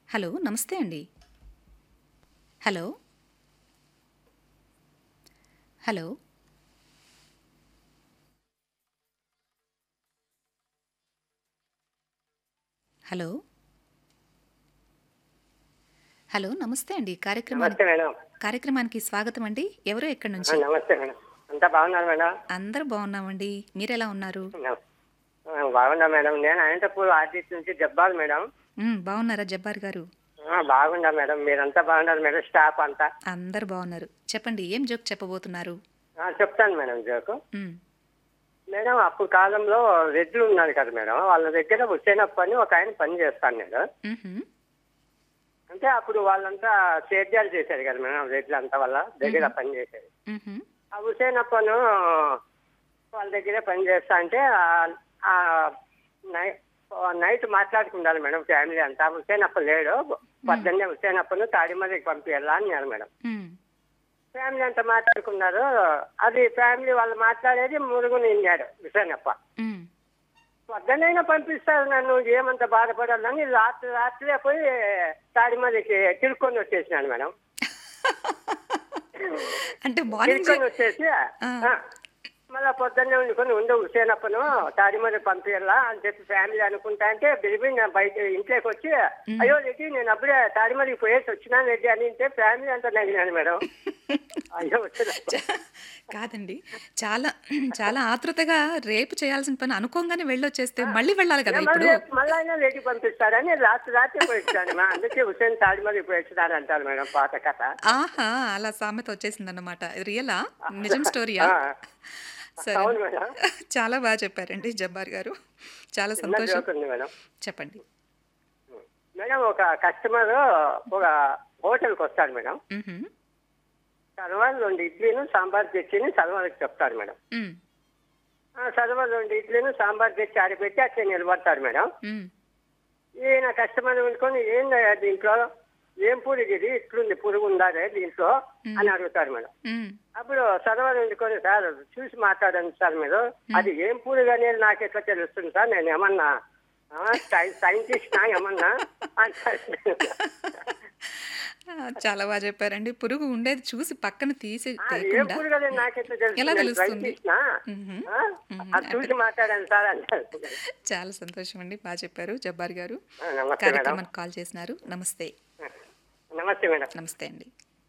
Hello నమస్తే అండి hello hello hello hello నమస్తే అండి కార్యక్రమానికి నమస్తే మేడం కార్యక్రమానికి స్వాగతం అండి ఎవరు ఎక్కడి ఆ, నుంచి నమస్తే మేడం అంతా బాగున్నారు మేడం అందరూ బాగున్నామండి మీరెలా ఉన్నారు నమ- ఆ, బాగున్నా మేడం నేను అనంతపూర్ ఆర్టిస్ట్ నుంచి జబ్బాల్ మేడం మ్, బాగున్నారా జబ్బార్ గారు ఆ, బాగున్నా మేడం మీరంతా బాగున్నారు మేడం స్టాఫ్ అంతా అందరు బాగున్నారు చెప్పండి ఏం జోక్ చెప్పబోతున్నారు ఆ, చెప్తాను మేడం జోకు మ్, మేడం అప్పుడు కాలంలో రెడ్లు ఉన్నారు కదా మేడం వాళ్ళ దగ్గర హుసేనప్ప అని ఒక ఆయన పని చేస్తాను నేను మ్హూ, అంటే అప్పుడు వాళ్ళంతా సేద్యాలు చేశారు కదా మేడం రెడ్లు అంతా వాళ్ళ దగ్గర పని చేశారు మ్హూ, ఆ హుసేనప్పను వాళ్ళ దగ్గర పని చేస్తా అంటే ఆ- ఆ నై- ఆ నైట్ మాట్లాడుకున్నారు మేడం ఫ్యామిలీ అంతా హుసేనప్ప లేడు పొద్దున్నే హుసేనప్పను తాడిమదికి పంపించాలా అన్నారు మేడం మ్, ఫ్యామిలీ అంతా మాట్లాడుకున్నారు అది ఫ్యామిలీ వాళ్ళు మాట్లాడేది మురుగుని విన్నాడు హుసేనప్ప మ్. పొద్దున్నైనా పంపిస్తారు నన్ను ఏమంత బాధపడాలని రాత్రి రాత్రే పోయి తాడిమదికి తిరుక్కొని వచ్చేసినాను మేడం అంటే మార్నింగ్ తిరుక్కొని వచ్చేసి ఆ, మళ్ళా పొద్దున్నే వండుకొని ఉండు హుసేనప్పను తాడిమది పంపించాలా అని చెప్పి ఫ్యామిలీ అనుకుంటా అంటే బిరిబి నేను బయట ఇంట్లోకి వచ్చి అయ్యో రెడ్డి నేను అప్పుడే తాడిమదికి పోయేసి వచ్చినాను రెడ్డి అని అంటే ఫ్యామిలీ అంతా నగినాను మేడం అయ్యో వచ్చిన కాదండి చాలా చాలా ఆతృతగా రేపు చేయాల్సిన పని అనుకోగానే వెళ్ళొచ్చేస్తే మళ్ళీ వెళ్ళాలి కదా ఇప్పుడు మళ్ళీ అయినా రెడ్డి పంపిస్తారని రాత్రి రాత్రి పోయిస్తాను మా అందుకే హుసేన్ తాడిమదికి పోయిస్తాను అంటారు మేడం పాత కథ ఆహా అలా సామెత వచ్చేసింది అన్నమాట రియలా నిజం స్టోరీయా ఆ, సరే అవును మేడం చాలా బాగా చెప్పారండి జబ్బార్ గారు చాలా చిన్న సంతోషం జోక్ ఉంది మేడం చెప్పండి మేడం ఒక కస్టమర్ ఒక హోటల్కి వస్తాడు మేడం మ్హూ, సర్వర్ రెండు ఇడ్లీను సాంబార్ తెచ్చిని సర్వర్కి చెప్తాడు మేడం మ్, ఆ సర్వర్ రెండు ఇడ్లీను సాంబార్ తెచ్చి ఆడిపెట్టి అట్లా నిలబడతాడు మేడం మ్, ఈయన కస్టమర్ ఉండుకొని ఏందయ్యా దీంట్లో ఏం పురుగు ఇది ఇట్లుంది పురుగు ఉందా రే దీంట్లో అని అడుగుతారు మేడం మ్. అప్పుడు సర్వర్ ఉండుకొని సార్ చూసి మాట్లాడండి సార్ మీరు అది ఏం పురుగు అనేది నాకు ఎట్లా తెలుస్తుంది సార్ నేను ఏమన్నా సైంటిస్ట్ ఏమన్నా అంటాడు ఆ, చాలా బాగా చెప్పారండి పురుగు ఉండేది చూసి పక్కన తీసి ఆ, ఏం తీయకుండా పురుగు అనేది నాకెట్లా ఎలా తెలుస్తుంది తెలుస్తుంది? సైంటిస్ట్ మ్హూ. అది చూసి మాట్లాడండి సార్ అంటారు చాలా సంతోషం అండి బాగా చెప్పారు జబ్బార్ గారు ఆ, నమస్తే మేడం కార్యక్రమానికి కాల్ చేసినారు నమస్తే నమస్తే మేడం నమస్తే అండి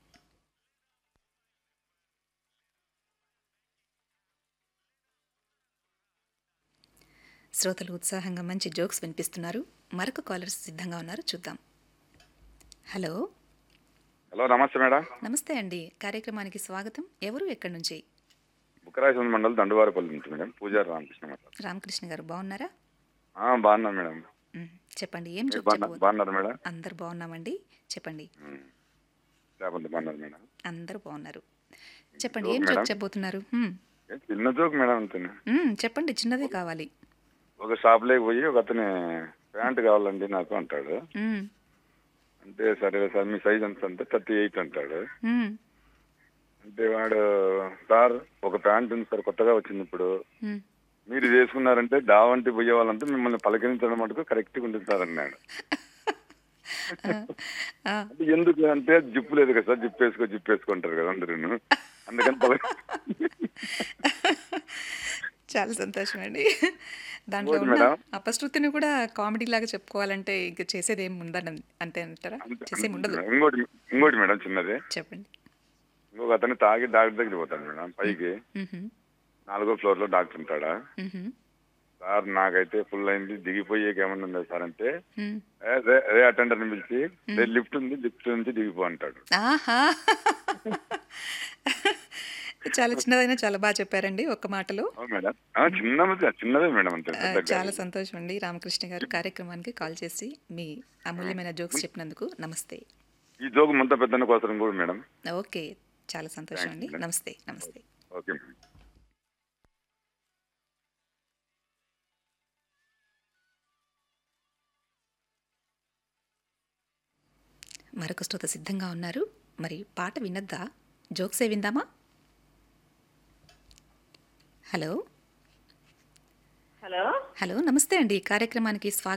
శ్రోతలు ఉత్సాహంగా మంచి జోక్స్ వినిపిస్తున్నారు మరొక కాలర్స్ సిద్ధంగా ఉన్నారు చూద్దాం హలో హలో నమస్తే మేడం నమస్తే అండి కార్యక్రమానికి స్వాగతం ఎవరు ఎక్కడి నుంచి బుక్కరాయసంద్ర మండలం దండువారిపల్లి నుంచి మేడం పూజారి రామకృష్ణ మాట్లాడు రామకృష్ణ గారు బాగున్నారా బాగున్నాను మేడం మ్, చెప్పండి ఏం మీరు జోక్ బాగున్నా చెప్పబోతున్నారు బాగున్నారు మేడం అందరు బాగున్నామండి చెప్పండి ఉమ్. లేకపోతే బాగున్నారు మేడం అందరూ బాగున్నారు చెప్పండి జోక్ ఏం మేడం? జోక్ చెప్పబోతున్నారు మ్, ఏ చిన్న జోక్ మేడం అంతే మ్, చెప్పండి చిన్నదే కావాలి ఒక షాప్లోకి పోయి ఒక అతని ప్యాంట్ కావాలండి నాకు అంటాడు మ్, అంటే సరే సార్ మీ సైజ్ ఎంత అంటే థర్టీ ఎయిట్ అంటాడు మ్, అంటే వాడు సార్ ఒక ప్యాంట్ ఉంది సార్ కొత్తగా వచ్చింది ఇప్పుడు మ్. మీరు ఇది వేసుకున్నారంటే దావంటి పోయే వాళ్ళంతా మిమ్మల్ని పలకరించడం మటుకు కరెక్ట్గా ఉంటుంది సార్ అన్నాడు ఆ, ఆ, అంటే ఎందుకు అంటే జిప్పు లేదు కదా సార్ జిప్ వేసుకో జిప్ వేసుకుంటారు కదా అందరూ అందుకని పలక చాలా సంతోషం అండి దాంట్లో ఇంకోటి ఉన్న మేడం. అపశృతిని కూడా కామెడీ లాగా చెప్పుకోవాలంటే ఇంక చేసేది ఏమి ఉందని అంతే అంటారా చేసేం ఉండదు ఇంకోటి ఇంకోటి మేడం చిన్నది చెప్పండి ఇంకొక అతను తాగి డాక్టర్ దగ్గరికి పోతాడు మేడం పైకి మ్హూ, నాలుగో ఫ్లోర్ లో డాక్టర్ ఉంటాడా మ్హూ, సార్ నాకైతే ఫుల్ అయింది దిగిపోయేకి ఏమన్నా ఉందా సార్ అంటే మ్. "ఏ, రే- రే అటెండర్ ని పిలిచి "రే, లిఫ్ట్ ఉంది లిఫ్ట్ నుంచి దిగిపో అంటాడు ఆహా చాలా చిన్నదైనా చాలా బాగా చెప్పారండి ఒక్క మాటలో అవును మేడం ఆ, చిన్నది చిన్నదే మేడం అంతే ఆ, పెద్ద చాలా సంతోషం అండి రామకృష్ణ గారు కార్యక్రమానికి కాల్ చేసి మీ అమూల్యమైన జోక్స్ చెప్పినందుకు నమస్తే ఈ జోకు ముంత పెద్దన కోసం కూడా మేడం ఓకే చాలా సంతోషం అండి నమస్తే నమస్తే ఓకే మేడం మరొక శ్రోత సిద్ధంగా ఉన్నారు మరి పాట వినద్దా జోక్సే విందామా హలో హలో హలో నమస్తే అండి కార్యక్రమానికి స్వాగతం